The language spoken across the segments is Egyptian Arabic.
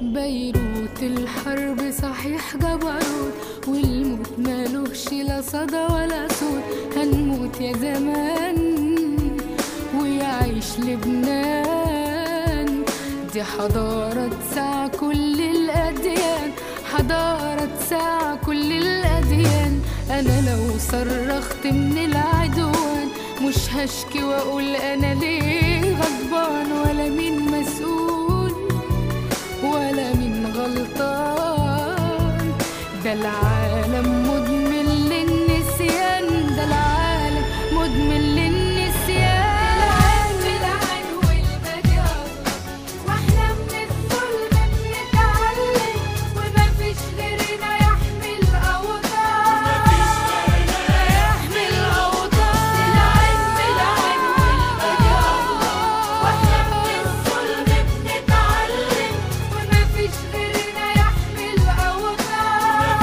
بيروت الحرب صحيح جبروت والموت مالوش لا صدى ولا صوت هنموت يا زمان ويعيش لبنان دي حضارة تسع كل الأديان حضارة تسع كل الأديان أنا لو صرخت من العدوان مش هشكي وأقول أنا ليه غضبان ولا مين مسؤول ولا مين غلطان ده العالم مدمن للنسيان ده العالم مدمن للنسيان العين والبدي واحنا من الظلم بنتعلم ومفيش غيرنا يحمي الاوطان يحمي الاوطان العين بالعين والبدي واحنا من الظلم بنتعلم ومفيش غيرنا يحمي الاوطان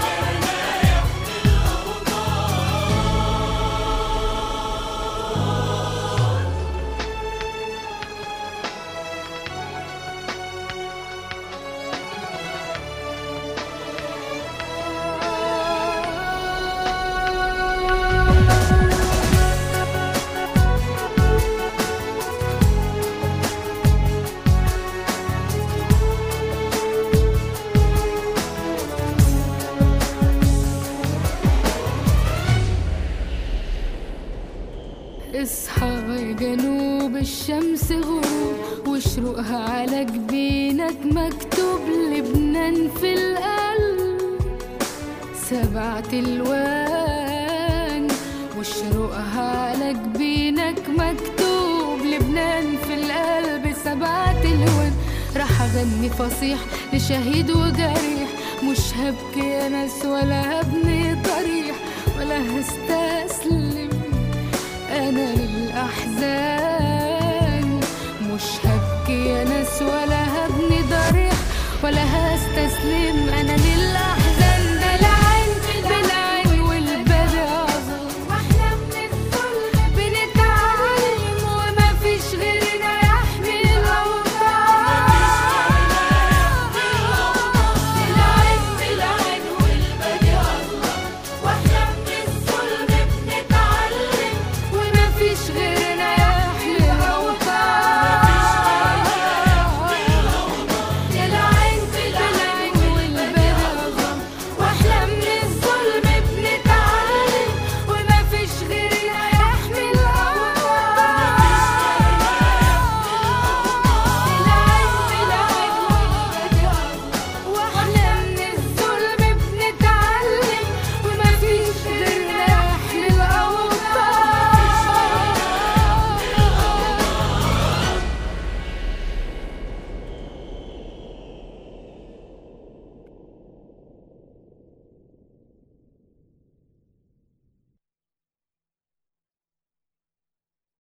اصحى يا جنوب الشمس غروب وشروقها على جبينك مكتوب لبنان في القلب سبعة الوان وشروقها على جبينك مكتوب لبنان في القلب سبعة الوان راح اغني فصيح لشهيد وجريح مش هبكي يا ناس ولا هبني ضريح ولا هستسلم أنا للأحزان مش هبكي يا ناس ولا هبني ضريح ولا هستسلم